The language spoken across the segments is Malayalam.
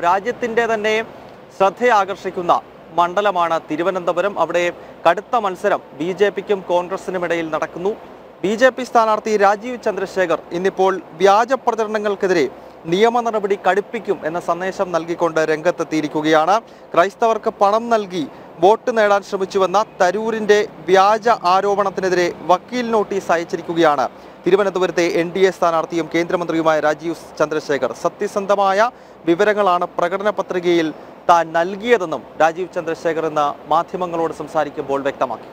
രാജ്യത്തിന്റെ തന്നെ ശ്രദ്ധയാകർഷിക്കുന്ന മണ്ഡലമാണ് തിരുവനന്തപുരം അവിടെ കടുത്ത മത്സരം ബി ജെ പിക്കും കോൺഗ്രസിനും ഇടയിൽ നടക്കുന്നു ബി ജെ പി സ്ഥാനാർത്ഥി രാജീവ് ചന്ദ്രശേഖർ ഇന്നിപ്പോൾ വ്യാജ പ്രചരണങ്ങൾക്കെതിരെ നിയമ നടപടി കടുപ്പിക്കും എന്ന സന്ദേശം നൽകിക്കൊണ്ട് രംഗത്തെത്തിയിരിക്കുകയാണ് ക്രൈസ്തവർക്ക് പണം നൽകി വോട്ട് നേടാൻ ശ്രമിച്ചുവെന്ന തരൂരിന്റെ വ്യാജ ആരോപണത്തിനെതിരെ വക്കീൽ നോട്ടീസ് അയച്ചിരിക്കുകയാണ് തിരുവനന്തപുരത്തെ എൻ ഡി എ സ്ഥാനാർത്ഥിയും കേന്ദ്രമന്ത്രിയുമായ രാജീവ് ചന്ദ്രശേഖർ സത്യസന്ധമായ വിവരങ്ങളാണ് പ്രകടന പത്രികയിൽ താൻ നൽകിയതെന്നും രാജീവ് ചന്ദ്രശേഖർ ഇന്ന് മാധ്യമങ്ങളോട് സംസാരിക്കുമ്പോൾ വ്യക്തമാക്കി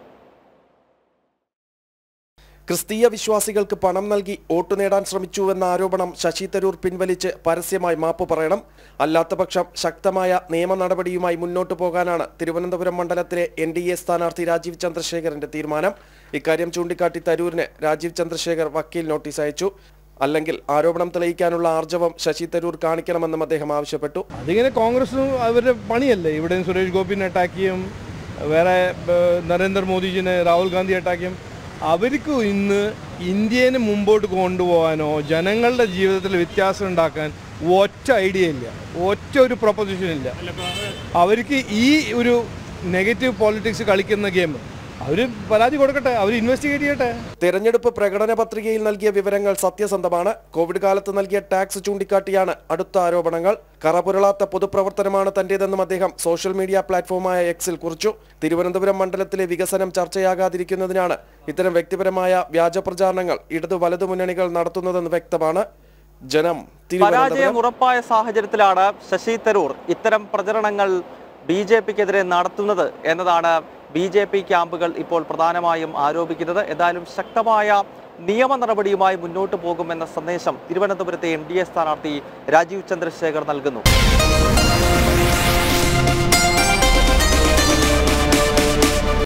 ക്രിസ്തീയ വിശ്വാസികൾക്ക് പണം നൽകി വോട്ട് നേടാൻ ശ്രമിച്ചുവെന്ന ആരോപണം ശശി തരൂർ പിൻവലിച്ച് പരസ്യമായി മാപ്പ് പറയണം അല്ലാത്തപക്ഷം ശക്തമായ നിയമ നടപടിയുമായി മുന്നോട്ടു പോകാനാണ് തിരുവനന്തപുരം മണ്ഡലത്തിലെ എൻ ഡി എ സ്ഥാനാർത്ഥി രാജീവ് ചന്ദ്രശേഖരന്റെ തീരുമാനം ഇക്കാര്യം ചൂണ്ടിക്കാട്ടി തരൂരിന് രാജീവ് ചന്ദ്രശേഖർ വക്കീൽ നോട്ടീസ് അയച്ചു അല്ലെങ്കിൽ ആരോപണം തെളിയിക്കാനുള്ള ആർജവം ശശി തരൂർ കാണിക്കണമെന്നും അദ്ദേഹം ആവശ്യപ്പെട്ടു അതിങ്ങനെ കോൺഗ്രസും അവരുടെ പണിയല്ലേ ഇവിടെ സുരേഷ് ഗോപിനെ അറ്റാക്ക് ചെയ്യും വേറെ ഏഹ്, നരേന്ദ്രമോദിജിനെ രാഹുൽ ഗാന്ധി അറ്റാക്ക് ചെയ്യും അവർക്ക് ഇന്ന് ഇന്ത്യനെ മുമ്പോട്ട് കൊണ്ടുപോകാനോ ജനങ്ങളുടെ ജീവിതത്തിൽ വ്യത്യാസം ഉണ്ടാക്കാൻ ഒറ്റ ഐഡിയ ഇല്ല ഒറ്റ ഒരു പ്രൊപ്പോസിഷൻ ഇല്ല അവർക്ക് ഈ ഒരു നെഗറ്റീവ് പോളിറ്റിക്സ് കളിക്കുന്ന ഗെയിം അവർ പരാതി കൊടുക്കട്ടെ അവർ ഇൻവെസ്റ്റിഗേറ്റ് ചെയ്യട്ടെ തെരഞ്ഞെടുപ്പ് പ്രകടന പത്രികയിൽ നൽകിയ വിവരങ്ങൾ സത്യസന്ധമാണ് കോവിഡ് കാലത്ത് നൽകിയ ടാക്സ് ചൂണ്ടിക്കാട്ടിയാണ് അടുത്ത ആരോപണങ്ങൾ കറപുരളാത്ത പൊതുപ്രവർത്തനമാണ് തന്റേതെന്നും അദ്ദേഹം സോഷ്യൽ മീഡിയ പ്ലാറ്റ്ഫോമായ എക്സിൽ കുറിച്ചു തിരുവനന്തപുരം മണ്ഡലത്തിലെ വികസനം ചർച്ചയാകാതിരിക്കുന്നതിനാണ് ഇത്തരം വ്യക്തിപരമായ വ്യാജ പ്രചാരണങ്ങൾ ഇടതു വലതു മുന്നണികൾ നടത്തുന്നതെന്ന് വ്യക്തമാണ് ജനം പരാജയം തിരുവനന്തപുരം ഉറപ്പായ സാഹചര്യത്തിലാണ് ശശി തരൂർ ഇത്തരം പ്രചരണങ്ങൾ ബി ജെ പിക്കെതിരെ നടത്തുന്നത് എന്നതാണ് ബി ജെ പി ക്യാമ്പുകൾ ഇപ്പോൾ പ്രധാനമായും ആരോപിക്കുന്നത് എന്തായാലും ശക്തമായ നിയമ നടപടിയുമായി മുന്നോട്ട് പോകുമെന്ന സന്ദേശം തിരുവനന്തപുരത്തെ എൻ ഡി എ സ്ഥാനാർത്ഥി രാജീവ് ചന്ദ്രശേഖർ നൽകുന്നു